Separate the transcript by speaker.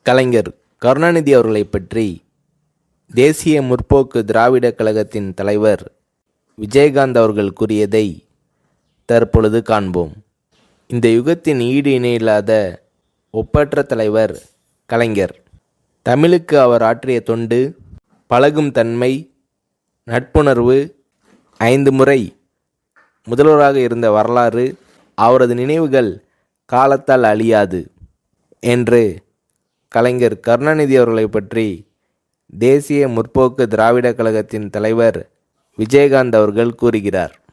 Speaker 1: கலைஞர் கருணாநிதி அவர்களை பற்றி தேசிய முற்போக்கு திராவிடக் கழகத்தின் தலைவர் விஜயகாந்த் அவர்கள் கூறியதை தற்பொழுது காண்போம் இந்த யுகத்தின் ஈடு இணையில்லாத ஒப்பற்ற தலைவர் கலைஞர் தமிழுக்கு அவர் ஆற்றிய தொண்டு பழகும் தன்மை நட்புணர்வு ஐந்து முறை முதல்வராக இருந்த வரலாறு அவரது நினைவுகள் காலத்தால் அழியாது என்று கலைஞர் கருணாநிதி அவர்களை பற்றி தேசிய முற்போக்கு திராவிடக் கழகத்தின் தலைவர் விஜயகாந்த் அவர்கள் கூறுகிறார்